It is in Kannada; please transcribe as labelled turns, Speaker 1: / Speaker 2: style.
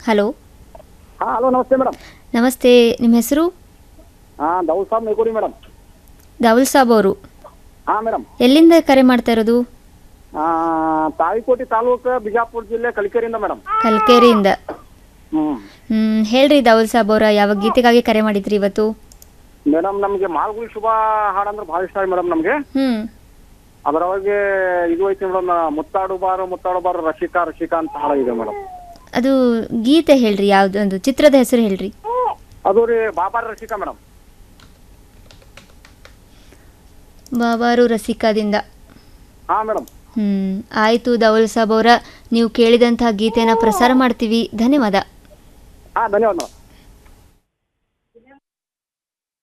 Speaker 1: ಹಲೋ
Speaker 2: ಹಾಂ ಹಲೋ ನಮಸ್ತೆ ಮೇಡಮ್
Speaker 1: ನಮಸ್ತೆ ನಿಮ್ಮ ಹೆಸರು
Speaker 2: ಹಾಂ ದೌಲ್ ಸಾಬ್ ಮೇಗೂರಿ ಮೇಡಮ್
Speaker 1: ದಾವುಲ್ ಸಾಬ್ ಅವರು
Speaker 2: ಹಾಂ ಮೇಡಮ್
Speaker 1: ಎಲ್ಲಿಂದ ಕರೆ ಮಾಡ್ತಾ ಇರೋದು
Speaker 2: ತಾಳಿಕೋಟೆ ತಾಲೂಕು ಬಿಜಾಪುರ ಜಿಲ್ಲೆ ಕಲಿಕೆರೆಯಿಂದ ಮೇಡಮ್
Speaker 1: ಕಲ್ಕೇರಿಯಿಂದ
Speaker 2: ಹ್ಞೂ
Speaker 1: ಹ್ಮ್ ಹೇಳ್ರಿ ದಾವುಲ್ ಸಾಬ್ ಅವರ ಯಾವ ಗೀತೆಗಾಗಿ ಕರೆ ಮಾಡಿದ್ರಿ ಇವತ್ತು
Speaker 2: ಮೇಡಮ್ ನಮಗೆ ಮಾಲ್ಗುಳಿ ಶುಭ ಹಾಡಂದ್ರೆ ಭಾಳ ಇಷ್ಟ ಮೇಡಮ್ ನಮಗೆ
Speaker 1: ಹ್ಮ್
Speaker 2: ಅದರೊಳಗೆ ಇದು ಐತಿ ಮೇಡಮ್ ಮುತ್ತಾಡು ಬಾರು ಮುತ್ತಾಡು ಬಾರು ರಶಿಕಾ ರಶಿಕಾ ಅಂತ ಹಾಡ ಇದೆ ಮೇಡಮ್
Speaker 1: ಅದು ಗೀತೆ ಹೇಳ್ರಿ ಯಾವ್ದೊಂದು ಚಿತ್ರದ ಹೆಸರು ಹೇಳ್ರಿ
Speaker 2: ಅದು ರೀ ಬಾಬಾರ್ ರಶಿಕಾ ಮೇಡಮ್
Speaker 1: ಬಾಬಾರು ರಸಿಕಾದಿಂದ
Speaker 2: ಹಾಂ ಮೇಡಮ್
Speaker 1: ಹ್ಮ್ ಆಯ್ತು ದಾವುಲ್ ಸಾಬ್ ಅವರ ನೀವು ಕೇಳಿದಂತಹ ಗೀತೆನ ಪ್ರಸಾರ ಮಾಡ್ತೀವಿ ಧನ್ಯವಾದ
Speaker 2: ಹಾಂ ಧನ್ಯವಾದ ಮೇಡಮ್